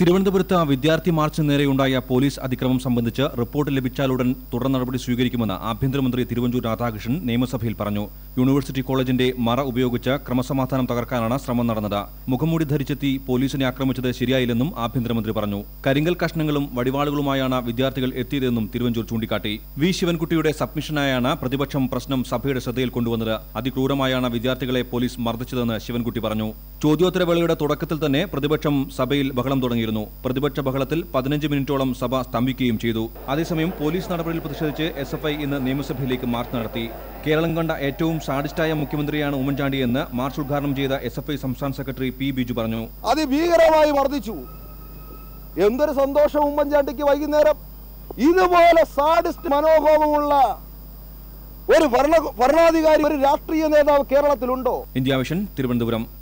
തിരുവനന്തപുരത്ത് വിദ്യാർത്ഥി മാർച്ചിന് നേരെയുണ്ടായ പോലീസ് അതിക്രമം സംബന്ധിച്ച് റിപ്പോർട്ട് ലഭിച്ചാലുടൻ തുടർ നടപടി സ്വീകരിക്കുമെന്ന് ആഭ്യന്തരമന്ത്രി തിരുവഞ്ചൂർ രാധാകൃഷ്ണൻ നിയമസഭയിൽ പറഞ്ഞു യൂണിവേഴ്സിറ്റി കോളേജിന്റെ മറ ഉപയോഗിച്ച് ക്രമസമാധാനം തകർക്കാനാണ് ശ്രമം നടന്നത് മുഖംമൂടി ധരിച്ചെത്തി പോലീസിനെ ആക്രമിച്ചത് ശരിയായില്ലെന്നും ആഭ്യന്തരമന്ത്രി പറഞ്ഞു കരിങ്കൽ കഷ്ണങ്ങളും വടിവാളുകളുമായാണ് വിദ്യാർത്ഥികൾ എത്തിയതെന്നും തിരുവഞ്ചൂർ ചൂണ്ടിക്കാട്ടി വി ശിവൻകുട്ടിയുടെ സബ്മിഷനായാണ് പ്രതിപക്ഷം പ്രശ്നം സഭയുടെ ശ്രദ്ധയിൽ കൊണ്ടുവന്നത് അതിക്രൂരമായാണ് വിദ്യാർത്ഥികളെ പോലീസ് മർദ്ദിച്ചതെന്ന് ശിവൻകുട്ടി പറഞ്ഞു ചോദ്യോത്തരവേളയുടെ തുടക്കത്തിൽ തന്നെ പ്രതിപക്ഷം സഭയിൽ ബഹളം തുടങ്ങിയിരുന്നു പ്രതിപക്ഷ ബഹളത്തിൽ പതിനഞ്ച് മിനിറ്റോളം സഭ സ്തംഭിക്കുകയും ചെയ്തു അതേസമയം പോലീസ് നടപടിയിൽ പ്രതിഷേധിച്ച് എസ് എഫ് ഐ ഇന്ന് നിയമസഭയിലേക്ക് മാർച്ച് നടത്തി കേരളം കണ്ട ഏറ്റവും സാഡിസ്റ്റായ മുഖ്യമന്ത്രിയാണ് ഉമ്മൻചാണ്ടിയെന്ന് മാർച്ച് ഉദ്ഘാടനം ചെയ്ത എസ് എഫ് ഐ സംസ്ഥാന സെക്രട്ടറി പി ബിജു പറഞ്ഞു അതിഭീകരമായി മർദ്ദിച്ചു എന്തൊരു സന്തോഷം ഉമ്മൻചാണ്ടിക്ക് വൈകുന്നേരം ഇതുപോലെ സാഡിസ്റ്റ് മനോഭാവമുള്ള ഒരു ഭരണ ഭരണാധികാരി ഒരു രാഷ്ട്രീയ നേതാവ് കേരളത്തിലുണ്ടോ ഇന്ത്യ വിഷൻ തിരുവനന്തപുരം